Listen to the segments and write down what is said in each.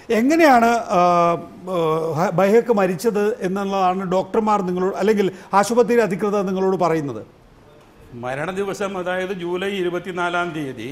എങ്ങനെയാണ് ആ, ആ, ബൈഹക്ക് മരിച്ചത് എന്നുള്ളതാണ് ഡോക്ടർമാർ നിങ്ങളോട് അല്ലെങ്കിൽ ആശുപത്രി അധികൃതർ നിങ്ങളോട് പറയുന്നത് മരണ ദിവസം അതായത് ജൂലൈ ഇരുപത്തിനാലാം തീയതി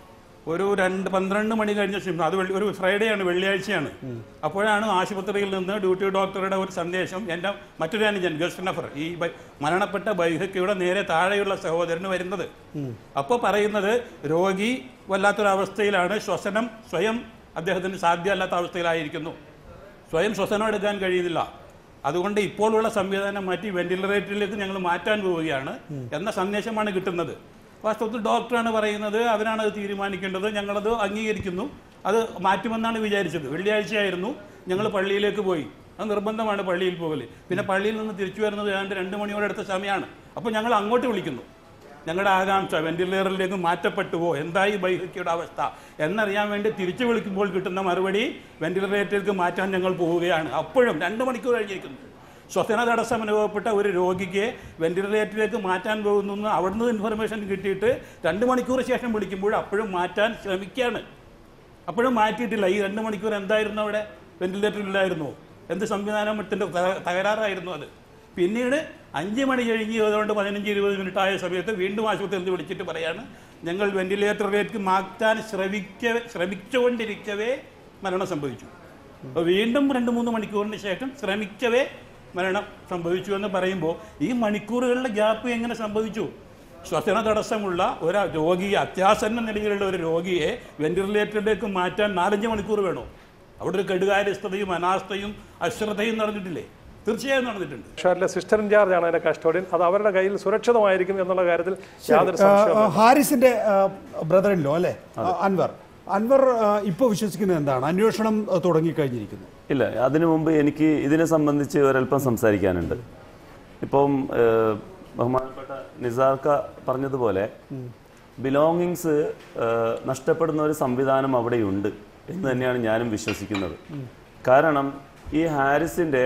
ഒരു രണ്ട് പന്ത്രണ്ട് മണി കഴിഞ്ഞ ശേഷം അത് വെള്ളി- ഒരു ഫ്രൈഡേ ആണ് വെള്ളിയാഴ്ചയാണ് അപ്പോഴാണ് ആശുപത്രിയിൽ നിന്ന് ഡ്യൂട്ടി ഡോക്ടറുടെ ഒരു സന്ദേശം എൻ്റെ മറ്റൊരു അനുജൻ ഗസ്റ്റ് നഫർ ഈ ബൈ- മരണപ്പെട്ട ബൈഹക്കയുടെ നേരെ താഴെയുള്ള സഹോദരന് വരുന്നത് അപ്പോൾ പറയുന്നത് രോഗി വല്ലാത്തൊരവസ്ഥയിലാണ് ശ്വസനം സ്വയം അദ്ദേഹത്തിന് സാധ്യമല്ലാത്ത അവസ്ഥയിലായിരിക്കുന്നു സ്വയം ശ്വസനം എടുക്കാൻ കഴിയുന്നില്ല അതുകൊണ്ട് ഇപ്പോഴുള്ള സംവിധാനം മാറ്റി വെന്റിലേറ്ററിലേക്ക് ഞങ്ങൾ മാറ്റാൻ പോവുകയാണ് എന്ന സന്ദേശമാണ് കിട്ടുന്നത് വാസ്തവത്തിൽ ഡോക്ടറാണ് പറയുന്നത് അവരാണ് അത് തീരുമാനിക്കേണ്ടത് ഞങ്ങളത് അംഗീകരിക്കുന്നു അത് മാറ്റുമെന്നാണ് വിചാരിച്ചത് വെള്ളിയാഴ്ചയായിരുന്നു ഞങ്ങൾ പള്ളിയിലേക്ക് പോയി അത് നിർബന്ധമാണ് പള്ളിയിൽ പോകല് പിന്നെ പള്ളിയിൽ നിന്ന് തിരിച്ചു വരുന്നത് ഏതാണ്ട് രണ്ട് മണിയോടെ അടുത്ത സമയമാണ് അപ്പോൾ ഞങ്ങൾ അങ്ങോട്ട് വിളിക്കുന്നു ഞങ്ങളുടെ ആകാംക്ഷ വെന്റിലേറ്ററിലേക്ക് മാറ്റപ്പെട്ടുവോ എന്തായി ബൈഹക്കിയുടെ അവസ്ഥ എന്നറിയാൻ വേണ്ടി തിരിച്ചു വിളിക്കുമ്പോൾ കിട്ടുന്ന മറുപടി വെന്റിലേറ്ററിലേക്ക് മാറ്റാൻ ഞങ്ങൾ പോവുകയാണ് അപ്പോഴും രണ്ട് മണിക്കൂർ കഴിഞ്ഞിരിക്കുന്നു ശ്വസന തടസ്സം അനുഭവപ്പെട്ട ഒരു രോഗിക്ക് വെന്റിലേറ്ററിലേക്ക് മാറ്റാൻ പോകുന്നു എന്ന് അവിടുന്ന് ഇൻഫർമേഷൻ കിട്ടിയിട്ട് രണ്ട് മണിക്കൂർ ശേഷം വിളിക്കുമ്പോൾ അപ്പോഴും മാറ്റാൻ ശ്രമിക്കുകയാണ് അപ്പോഴും മാറ്റിയിട്ടില്ല ഈ രണ്ട് മണിക്കൂർ എന്തായിരുന്നു അവിടെ വെന്റിലേറ്റർ ഇല്ലായിരുന്നു എന്ത് സംവിധാനത്തിൻ്റെ തകരാറായിരുന്നു അത് പിന്നീട് അഞ്ച് മണി കഴിഞ്ഞ് അതുകൊണ്ട് പതിനഞ്ച് ഇരുപത് മിനിറ്റ് ആയ സമയത്ത് വീണ്ടും ആശുപത്രിയിൽ നിന്ന് വിളിച്ചിട്ട് പറയാണ് ഞങ്ങൾ വെന്റിലേറ്ററിലേക്ക് മാറ്റാൻ ശ്രമിക്ക ശ്രമിച്ചുകൊണ്ടിരിക്കവേ മരണം സംഭവിച്ചു അപ്പോൾ വീണ്ടും രണ്ട് മൂന്ന് മണിക്കൂറിന് ശേഷം ശ്രമിക്കവേ മരണം സംഭവിച്ചു എന്ന് പറയുമ്പോൾ ഈ മണിക്കൂറുകളുടെ ഗ്യാപ്പ് എങ്ങനെ സംഭവിച്ചു ശ്വസന തടസ്സമുള്ള ഒരു രോഗിയെ അത്യാസന്ന നിലയിലുള്ള ഒരു രോഗിയെ വെന്റിലേറ്ററിലേക്ക് മാറ്റാൻ നാലഞ്ച് മണിക്കൂർ വേണോ അവിടെ ഒരു കെടുകാര്യസ്ഥതയും അനാസ്ഥയും അശ്രദ്ധയും നടന്നിട്ടില്ലേ തീർച്ചയായും നടന്നിട്ടുണ്ട് ഷാറിലെ സിസ്റ്റർ ഇൻചാർജ് ആണ് അതിന്റെ കസ്റ്റോഡിയൻ അത് അവരുടെ കയ്യിൽ സുരക്ഷിതമായിരിക്കും എന്നുള്ള കാര്യത്തിൽ യാതൊരു ആ, സംശയവും ആ, ഹാരിസിന്റെ ബ്രദറിൻലോ അല്ലേ ആ, അൻവർ അൻവർ ഇപ്പോൾ വിശ്വസിക്കുന്നത് എന്താണ് അന്വേഷണം ആ, തുടങ്ങിക്കഴിഞ്ഞിരിക്കുന്നു ഇല്ല അതിനു മുമ്പ് എനിക്ക് ഇതിനെ സംബന്ധിച്ച് ഒരല്പം സംസാരിക്കാനുണ്ട് ഇപ്പം ഏഹ്, ബഹുമാനപ്പെട്ട നിസാർക്ക പറഞ്ഞതുപോലെ ബിലോങ്ങിങ്സ് നഷ്ടപ്പെടുന്ന ഒരു സംവിധാനം അവിടെയുണ്ട് എന്ന് തന്നെയാണ് ഞാനും വിശ്വസിക്കുന്നത് കാരണം ഈ ഹാരിസിന്റെ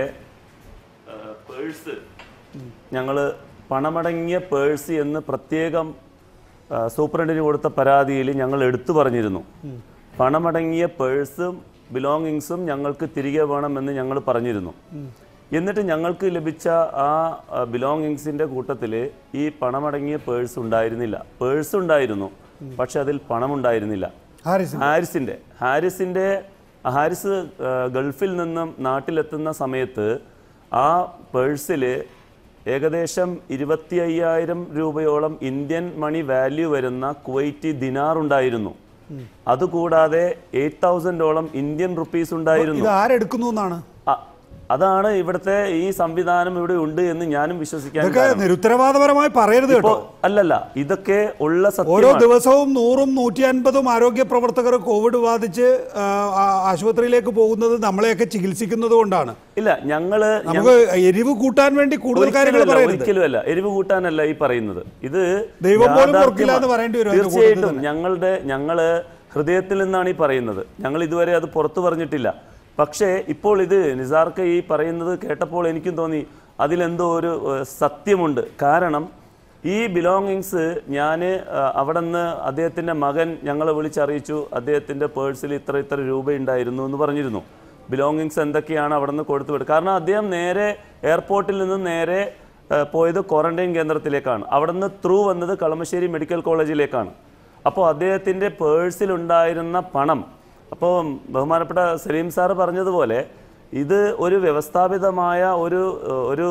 പേഴ്സ് ഞങ്ങൾ പണമടങ്ങിയ പേഴ്സ് എന്ന് പ്രത്യേകം ആ, സൂപ്രണ്ടിന് കൊടുത്ത പരാതിയിൽ ഞങ്ങൾ എടുത്തു പറഞ്ഞിരുന്നു പണമടങ്ങിയ പേഴ്സും ബിലോങ്ങിങ്സും ഞങ്ങൾക്ക് തിരികെ വേണമെന്ന് ഞങ്ങൾ പറഞ്ഞിരുന്നു എന്നിട്ട് ഞങ്ങൾക്ക് ലഭിച്ച ആ ബിലോങ്ങിങ്സിന്റെ കൂട്ടത്തിൽ ഈ പണമടങ്ങിയ പേഴ്സ് ഉണ്ടായിരുന്നില്ല പേഴ്സ് ഉണ്ടായിരുന്നു പക്ഷെ അതിൽ പണമുണ്ടായിരുന്നില്ല ഹാരിസ് ഹാരിസിന്റെ ഹാരിസിന്റെ ഹാരിസ് ആ, ഗൾഫിൽ നിന്നും നാട്ടിലെത്തുന്ന സമയത്ത് ആ പേഴ്സിൽ ഏകദേശം ഇരുപത്തി അയ്യായിരം രൂപയോളം ഇന്ത്യൻ മണി വാല്യൂ വരുന്ന കുവൈറ്റി ദിനാർ ഉണ്ടായിരുന്നു അതുകൂടാതെ എയ്റ്റ് തൗസൻഡോളം ഇന്ത്യൻ റുപ്പീസ് ഉണ്ടായിരുന്നു ഇത് ആരെടുക്കുന്നു എന്നാണ് അ- അതാണ് ഇവിടുത്തെ ഈ സംവിധാനം ഇവിടെ ഉണ്ട് എന്ന് ഞാനും വിശ്വസിക്കാൻ ഇതൊക്കെ കാരണം. നിരുത്തരവാദപരമായി പറയരുത് ഇപ്പോ കേട്ടോ അല്ലല്ല ഇതൊക്കെ ഉള്ള ഓരോ സത്യമാണ് ദിവസവും നൂറും നൂറ്റി അൻപതും ആരോഗ്യ പ്രവർത്തകർ കോവിഡ് ബാധിച്ച് ആ, ആ, ആശുപത്രിയിലേക്ക് പോകുന്നത് നമ്മളെയൊക്കെ ചികിത്സിക്കുന്നത് കൊണ്ടാണ് ഇല്ല ഞങ്ങള് നമുക്ക് എരിവ് കൂട്ടാൻ വേണ്ടി കൂടുതൽ കാര്യങ്ങൾ ഒരിക്കലുമല്ല, പറയരുത് ഒരിക്കലുമല്ല എരിവ് കൂട്ടാനല്ല ഈ പറയുന്നത് ഇത് ദൈവം പോലും യാഥാർത്ഥ്യമാ- ഓർക്കില്ല എന്ന് പറയേണ്ടി വരും അതിന്റെ തീർച്ചയായിട്ടും കൂട്ടത്തിൽ ഞങ്ങളുടെ ഞങ്ങള് ഹൃദയത്തിൽ നിന്നാണ് ഈ പറയുന്നത് ഞങ്ങൾ ഇതുവരെ അത് പുറത്തു പറഞ്ഞിട്ടില്ല പക്ഷേ ഇപ്പോൾ ഇത് നിസാർക്ക് ഈ പറയുന്നത് കേട്ടപ്പോൾ എനിക്കും തോന്നി അതിലെന്തോ ഒരു ഏഹ്, സത്യമുണ്ട് കാരണം ഈ ബിലോങ്ങിങ്സ് ഞാൻ അവിടെ നിന്ന് അദ്ദേഹത്തിൻ്റെ മകൻ ഞങ്ങളെ വിളിച്ചറിയിച്ചു അദ്ദേഹത്തിൻ്റെ പേഴ്സിൽ ഇത്ര ഇത്ര രൂപ ഉണ്ടായിരുന്നു എന്ന് പറഞ്ഞിരുന്നു ബിലോങ്ങിങ്സ് എന്തൊക്കെയാണ് അവിടെ നിന്ന് കൊടുത്തു വിടുക കാരണം അദ്ദേഹം നേരെ എയർപോർട്ടിൽ നിന്ന് നേരെ ഏഹ്, പോയത് ക്വാറന്റൈൻ കേന്ദ്രത്തിലേക്കാണ് അവിടെ നിന്ന് ത്രൂ വന്നത് കളമശ്ശേരി മെഡിക്കൽ കോളേജിലേക്കാണ് അപ്പോൾ അദ്ദേഹത്തിൻ്റെ പേഴ്സിലുണ്ടായിരുന്ന പണം അപ്പോൾ ബഹുമാനപ്പെട്ട സലീം സാറ് പറഞ്ഞതുപോലെ ഇത് ഒരു വ്യവസ്ഥാപിതമായ ഒരു ഏഹ്, ഒരു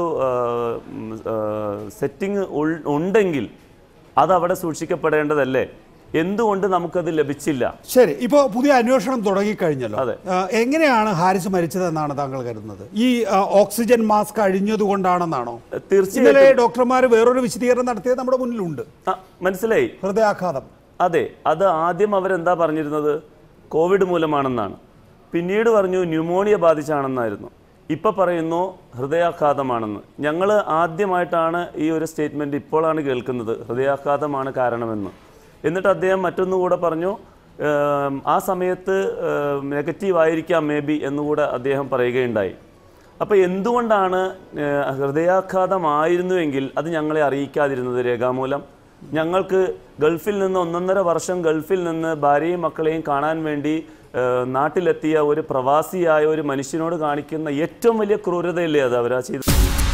സെറ്റിംഗ് ഉണ്ടെങ്കിൽ അത് അവിടെ സൂക്ഷിക്കപ്പെടേണ്ടതല്ലേ എന്തുകൊണ്ട് നമുക്കത് ലഭിച്ചില്ല ശരി ഇപ്പോൾ പുതിയ അന്വേഷണം തുടങ്ങിക്കഴിഞ്ഞല്ലോ അതെ. ആ, എങ്ങനെയാണ് ഹാരിസ് മരിച്ചതെന്നാണ് താങ്കൾ കരുതുന്നത് ഈ ആ, ഓക്സിജൻ മാസ്ക് അഴിഞ്ഞതുകൊണ്ടാണെന്നാണോ തീർച്ചയായിട്ടും ഇന്നലെ ഡോക്ടർമാർ വേറൊരു വിശദീകരണം നടത്തിയത് നമ്മുടെ മുന്നിലുണ്ട് ആ, മനസ്സിലായി ഹൃദയാഘാതം അതെ അത് ആദ്യം അവരെന്താ പറഞ്ഞിരുന്നത് കോവിഡ് മൂലമാണെന്നാണ് പിന്നീട് പറഞ്ഞു ന്യൂമോണിയ ബാധിച്ചാണെന്നായിരുന്നു ഇപ്പൊ പറയുന്നു ഹൃദയാഘാതമാണെന്ന് ഞങ്ങൾ ആദ്യമായിട്ടാണ് ഈ ഒരു സ്റ്റേറ്റ്മെന്റ് ഇപ്പോഴാണ് കേൾക്കുന്നത് ഹൃദയാഘാതമാണ് കാരണമെന്ന് എന്നിട്ട് അദ്ദേഹം മറ്റൊന്നുകൂടെ പറഞ്ഞു ഏം, ആ സമയത്ത് നെഗറ്റീവ് ആയിരിക്കാം മേ ബി എന്നുകൂടെ അദ്ദേഹം പറയുകയുണ്ടായി അപ്പോൾ എന്തുകൊണ്ടാണ് ഏഹ്, ഹൃദയാഘാതമായിരുന്നുവെങ്കിൽ അത് ഞങ്ങളെ അറിയിക്കാതിരുന്നത് രേഖാമൂലം ഞങ്ങൾക്ക് ഗൾഫിൽ നിന്ന് ഒന്നൊന്നര വർഷം ഗൾഫിൽ നിന്ന് ഭാര്യയും മക്കളെയും കാണാൻ വേണ്ടി ഏഹ്, നാട്ടിലെത്തിയ ഒരു പ്രവാസിയായ ഒരു മനുഷ്യനോട് കാണിക്കുന്ന ഏറ്റവും വലിയ ക്രൂരതയല്ലേ അത് അവരാ ചെയ്തത്